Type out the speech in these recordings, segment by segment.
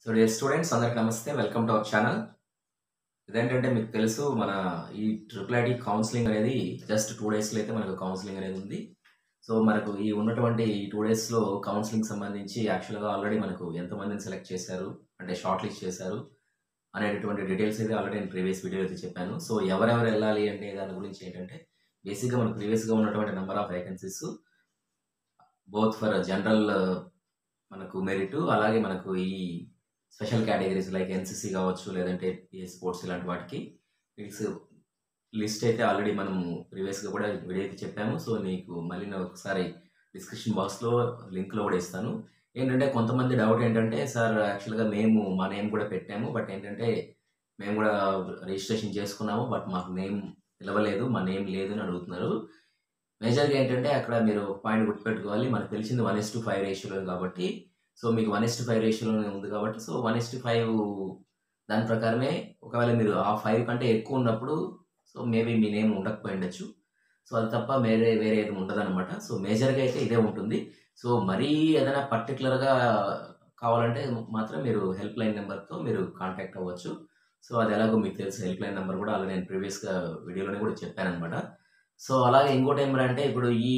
so dear students అందరికి నమస్తే welcome to our channel ఇదేంటంటే మీకు తెలుసు మన ఈ ట్రిపుల్ ఐటీ కౌన్సిలింగ్ అనేది జస్ట్ టూ డేస్లో అయితే మనకు కౌన్సిలింగ్ అనేది ఉంది సో మనకు ఈ ఉన్నటువంటి ఈ టూ డేస్లో కౌన్సిలింగ్ సంబంధించి యాక్చువల్గా ఆల్రెడీ మనకు ఎంతమందిని సెలెక్ట్ చేశారు అంటే షార్ట్ లిస్ట్ చేశారు అనేటటువంటి డీటెయిల్స్ అయితే ఆల్రెడీ నేను ప్రీవియస్ వీడియో అయితే చెప్పాను సో ఎవరెవరు వెళ్ళాలి అంటే దాని గురించి ఏంటంటే బేసిక్గా మనకు ప్రీవియస్గా ఉన్నటువంటి number of vacancies both for general మనకు మెరిట్ అలాగే మనకు ఈ స్పెషల్ కేటగిరీస్ లైక్ ఎన్సీసీ కావచ్చు లేదంటే ఏ స్పోర్ట్స్ ఇలాంటి వాటికి ఇట్స్ లిస్ట్ అయితే ఆల్రెడీ మనం ప్రీవియస్గా కూడా వీడియో అయితే చెప్పాము సో మీకు మళ్ళీ నేను ఒకసారి డిస్క్రిప్షన్ బాక్స్లో లింక్లో కూడా ఇస్తాను ఏంటంటే కొంతమంది డౌట్ ఏంటంటే సార్ యాక్చువల్గా మేము మా నేమ్ కూడా పెట్టాము బట్ ఏంటంటే మేము కూడా రిజిస్ట్రేషన్ చేసుకున్నాము బట్ మాకు నేమ్ పిలవలేదు మా నేమ్ లేదు అని అడుగుతున్నారు మేజర్గా ఏంటంటే అక్కడ మీరు ఒక పాయింట్ గుర్తుపెట్టుకోవాలి మనకు తెలిసింది వన్ ఎస్ టు ఫైవ్ రేషియోలో కాబట్టి సో మీకు వన్ ఎస్ టు ఫైవ్ రేషియోలోనే ఉంది కాబట్టి so one is to five దాని ప్రకారమే ఒకవేళ మీరు ఆ ఫైవ్ కంటే ఎక్కువ ఉన్నప్పుడు సో మేబీ మీ నేమ్ ఉండకపోయి ఉండొచ్చు సో అది తప్ప వేరే వేరే ఏది ఉండదన్నమాట సో మేజర్గా అయితే ఇదే ఉంటుంది సో మరీ ఏదైనా పర్టికులర్గా కావాలంటే మాత్రం మీరు హెల్ప్ లైన్ నెంబర్తో మీరు కాంటాక్ట్ అవ్వచ్చు సో అది ఎలాగో మీకు తెలుసు హెల్ప్ లైన్ నెంబర్ కూడా అలా నేను ప్రీవియస్గా వీడియోలోనే కూడా చెప్పాను అనమాట సో అలాగే ఇంకోటి ఏమంటే ఇప్పుడు ఈ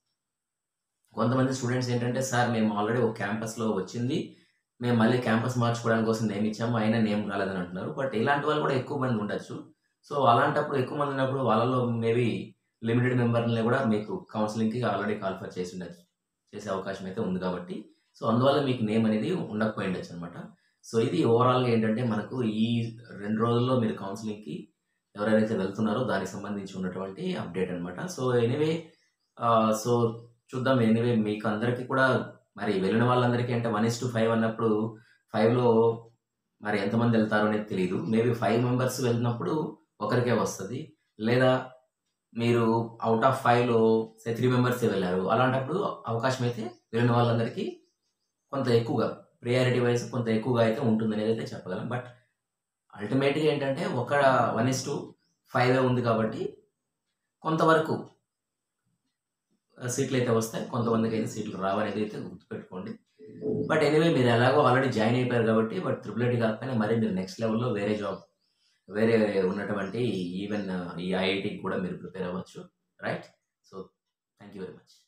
కొంతమంది స్టూడెంట్స్ ఏంటంటే సార్ మేము ఆల్రెడీ ఒక క్యాంపస్లో వచ్చింది మేము మళ్ళీ క్యాంపస్ మార్చుకోవడానికి కోసం నేమ్ ఇచ్చాము అయినా నేమ్ రాలేదని అంటున్నారు బట్ ఇలాంటి వాళ్ళు కూడా ఎక్కువ మంది ఉండొచ్చు సో అలాంటప్పుడు ఎక్కువ మంది ఉన్నప్పుడు వాళ్ళలో మేబీ లిమిటెడ్ మెంబర్ని కూడా మీకు కౌన్సిలింగ్కి ఆల్రెడీ కాల్ఫర్ చేసి ఉండొచ్చు చేసే అవకాశం అయితే ఉంది కాబట్టి సో అందువల్ల మీకు నేమ్ అనేది ఉండకపోయి ఉండొచ్చు అనమాట సో ఇది ఓవరాల్గా ఏంటంటే మనకు ఈ రెండు రోజుల్లో మీరు కౌన్సిలింగ్కి ఎవరైతే వెళ్తున్నారో దానికి సంబంధించి ఉన్నటువంటి అప్డేట్ అనమాట సో ఎనీవే సో చూద్దాం ఎనీవే మీకు అందరికీ కూడా మరి వెళ్ళిన వాళ్ళందరికీ అంటే వన్ ఇస్ టు ఫైవ్ అన్నప్పుడు ఫైవ్లో మరి ఎంతమంది వెళ్తారో అనేది తెలియదు మేబీ ఫైవ్ మెంబర్స్ వెళ్ళినప్పుడు ఒకరికే వస్తుంది లేదా మీరు అవుట్ ఆఫ్ ఫైవ్లో సే త్రీ మెంబర్సే వెళ్ళారు అలాంటప్పుడు అవకాశం అయితే వెళ్ళిన వాళ్ళందరికీ కొంత ఎక్కువగా ప్రియారిటీ వైజ్ కొంత ఎక్కువగా అయితే ఉంటుంది అనేది అయితే చెప్పగలం బట్ అల్టిమేట్గా ఏంటంటే ఒక వన్ ఇస్ టు ఫైవ్ ఉంది కాబట్టి కొంతవరకు సీట్లు అయితే వస్తాయి కొంతమందికి అయితే సీట్లు రావనేది అయితే గుర్తుపెట్టుకోండి బట్ ఎనీవే మీరు ఎలాగో ఆల్రెడీ జాయిన్ అయిపోయారు కాబట్టి బట్ ట్రిపుల్ ఐటీ కాకపోయినా మరి మీరు నెక్స్ట్ లెవెల్లో వేరే జాబ్ వేరే ఉన్నటువంటి ఈవెన్ ఈ ఐఐటికి కూడా మీరు ప్రిపేర్ అవ్వచ్చు right so thank you very much